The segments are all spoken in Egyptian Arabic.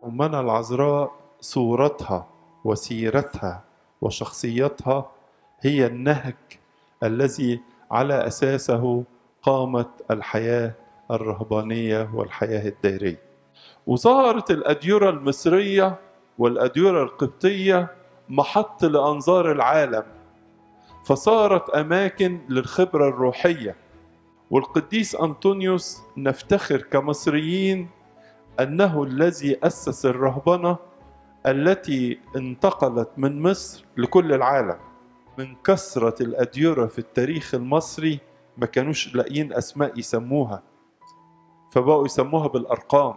أمنا العذراء صورتها وسيرتها وشخصيتها هي النهج الذي على أساسه قامت الحياة الرهبانية والحياة الدائرية وظهرت الأديرة المصرية والأديرة القبطية محط لأنظار العالم فصارت أماكن للخبرة الروحية والقديس أنطونيوس نفتخر كمصريين أنه الذي أسس الرهبنة التي انتقلت من مصر لكل العالم من كثرة الأديرة في التاريخ المصري ما كانوش لاقيين أسماء يسموها فبقوا يسموها بالأرقام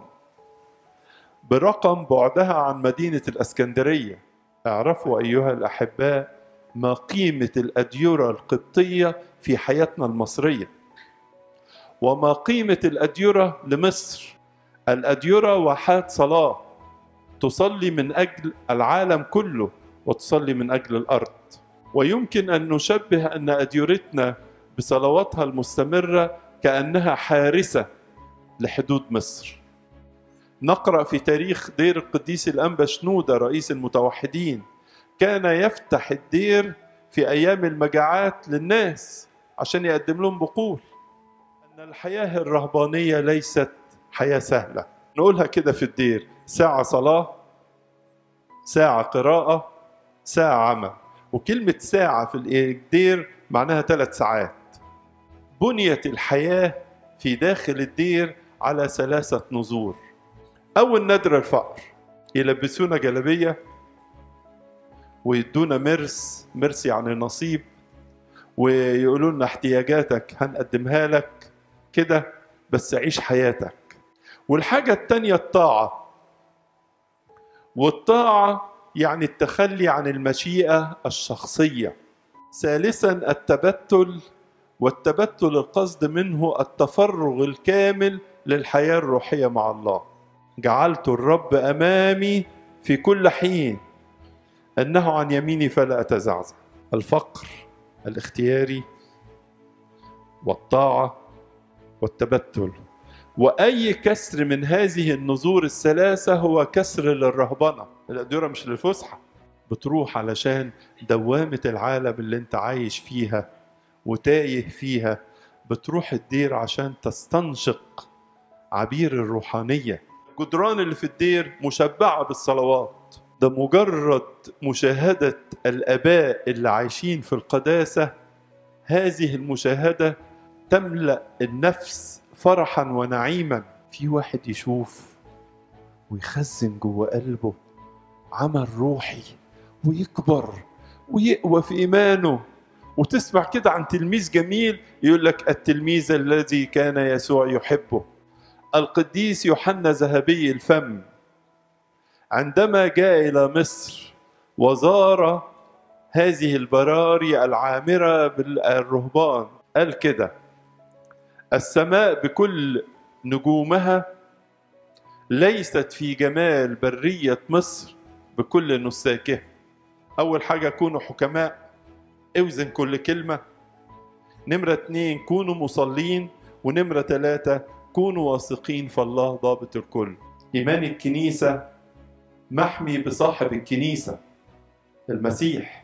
برقم بعدها عن مدينة الأسكندرية اعرفوا أيها الأحباء ما قيمة الأديرة القبطية في حياتنا المصرية وما قيمة الأديرة لمصر الأديرة واحات صلاة تصلي من أجل العالم كله وتصلي من أجل الأرض ويمكن أن نشبه أن أديرتنا بصلواتها المستمرة كأنها حارسة لحدود مصر نقرأ في تاريخ دير القديس الأنبا شنودة رئيس المتوحدين كان يفتح الدير في أيام المجاعات للناس عشان يقدم لهم بقول أن الحياة الرهبانية ليست حياة سهلة نقولها كده في الدير ساعة صلاة ساعة قراءة ساعة عمل وكلمة ساعة في الدير معناها ثلاث ساعات بنيت الحياة في داخل الدير على ثلاثة نظور أول ندر الفقر يلبسونا جلبية ويدونا مرس مرس يعني نصيب ويقولوا لنا احتياجاتك هنقدمها لك كده بس عيش حياتك والحاجة التانية الطاعة والطاعة يعني التخلي عن المشيئة الشخصية ثالثا التبتل والتبتل القصد منه التفرغ الكامل للحياة الروحية مع الله جعلت الرب أمامي في كل حين أنه عن يميني فلا أتزعزع الفقر الاختياري والطاعة والتبتل وأي كسر من هذه النظور الثلاثة هو كسر للرهبنة الأديرة مش للفسحة بتروح علشان دوامة العالم اللي انت عايش فيها وتايه فيها بتروح الدير عشان تستنشق عبير الروحانية الجدران اللي في الدير مشبعة بالصلوات ده مجرد مشاهدة الآباء اللي عايشين في القداسة هذه المشاهدة تملأ النفس فرحا ونعيما في واحد يشوف ويخزن جوه قلبه عمل روحي ويكبر ويقوى في إيمانه وتسمع كده عن تلميذ جميل يقول لك التلميذ الذي كان يسوع يحبه القديس يوحنا ذهبي الفم عندما جاء إلى مصر وزار هذه البراري العامرة بالرهبان قال كده السماء بكل نجومها ليست في جمال برية مصر بكل نساكها أول حاجة كونوا حكماء اوزن كل كلمة نمرة اتنين كونوا مصلين ونمرة ثلاثة كونوا واثقين فالله ضابط الكل إيمان الكنيسة محمي بصاحب الكنيسة المسيح